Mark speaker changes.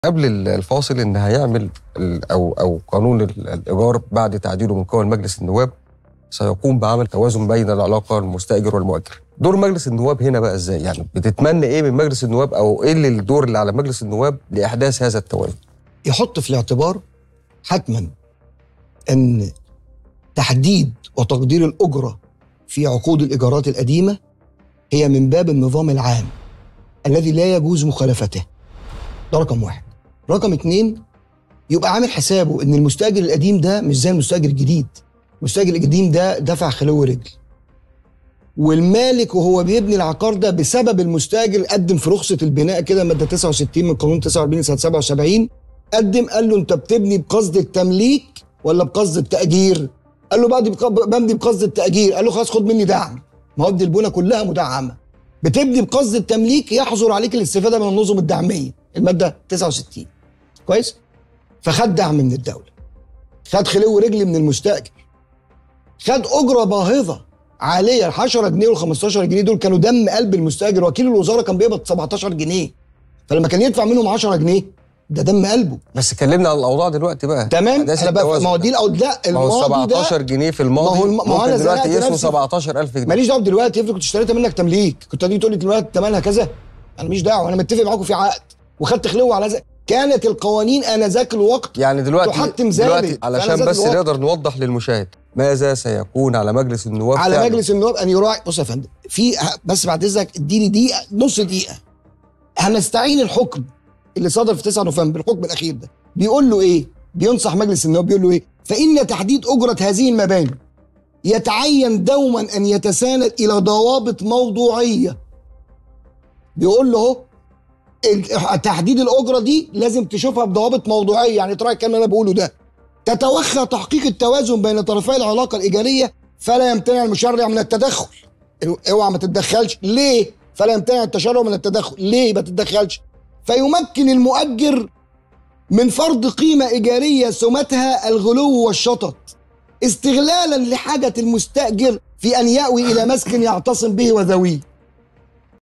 Speaker 1: قبل الفاصل ان هيعمل ال- او او قانون ال- الايجار بعد تعديله من قبل مجلس النواب سيقوم بعمل توازن بين العلاقه المستاجر والمؤجر. دور مجلس النواب هنا بقى ازاي؟ يعني بتتمنى ايه من مجلس النواب او ايه اللي الدور اللي على مجلس النواب لاحداث هذا التوازن؟
Speaker 2: يحط في الاعتبار حتما ان تحديد وتقدير الاجره في عقود الايجارات القديمه هي من باب النظام العام الذي لا يجوز مخالفته ده رقم واحد رقم اتنين يبقى عامل حسابه ان المستاجر القديم ده مش زي المستاجر الجديد المستاجر القديم ده دفع خلو رجل والمالك وهو بيبني العقار ده بسبب المستاجر قدم في رخصه البناء كده ماده 69 من قانون 49 سنه 77 قدم قال له انت بتبني بقصد التمليك ولا بقصد التاجير؟ قال له بعد ببني بقصد التاجير قال له خلاص خد مني دعم مواد البنى كلها مدعمه بتبني بقصد التمليك يحظر عليك الاستفاده من النظم الدعميه الماده 69 كويس؟ فخد دعم من الدوله خد خلو رجل من المستاجر خد اجره باهظه عاليه ال 10 جنيه وال 15 جنيه دول كانوا دم قلب المستاجر وكيل الوزاره كان بيقبض 17 جنيه فلما كان يدفع منهم 10 جنيه ده دم قلبه
Speaker 1: بس اتكلمنا عن الاوضاع دلوقتي بقى
Speaker 2: تمام
Speaker 1: أحداث
Speaker 2: انا بقى
Speaker 1: التوازن
Speaker 2: ما هو
Speaker 1: ده.
Speaker 2: دي الأو- لا
Speaker 1: ما هو
Speaker 2: الماضي ده
Speaker 1: 17 جنيه في الماضي
Speaker 2: ما هو الم- ما هو
Speaker 1: ممكن
Speaker 2: أنا
Speaker 1: دلوقتي
Speaker 2: زنقت
Speaker 1: اسمه
Speaker 2: نفسي.
Speaker 1: 17000 جنيه
Speaker 2: ماليش دعوه دلوقتي افرض كنت اشتريتها منك تمليك كنت هتيجي تقول لي دلوقتي ثمنها كذا انا ماليش دعوه انا متفق معاكم في عقد وخدت خلو على ذلك كانت القوانين انذاك الوقت
Speaker 1: يعني دلوقتي
Speaker 2: تحتم ذلك.
Speaker 1: دلوقتي
Speaker 2: فأنا
Speaker 1: علشان
Speaker 2: ذات
Speaker 1: بس
Speaker 2: الوقت.
Speaker 1: نقدر نوضح للمشاهد ماذا سيكون على مجلس النواب
Speaker 2: على
Speaker 1: فعلاً؟
Speaker 2: مجلس النواب ان يراعي بص يا فندم في بس بعد اذنك اديني دقيقه نص دقيقه هنستعين الحكم اللي صدر في 9 نوفمبر الحكم الاخير ده بيقول له ايه؟ بينصح مجلس النواب بيقول له ايه؟ فان تحديد اجره هذه المباني يتعين دوما ان يتساند الى ضوابط موضوعيه بيقول له اهو ال- تحديد الاجره دي لازم تشوفها بضوابط موضوعيه يعني تراعي الكلام اللي انا بقوله ده تتوخى تحقيق التوازن بين طرفي العلاقه الايجاريه فلا يمتنع المشرع من التدخل اوعى ما تتدخلش ليه فلا يمتنع التشرع من التدخل ليه ما تتدخلش فيمكن المؤجر من فرض قيمه ايجاريه سمتها الغلو والشطط استغلالا لحاجه المستاجر في ان ياوي الى مسكن يعتصم به وذويه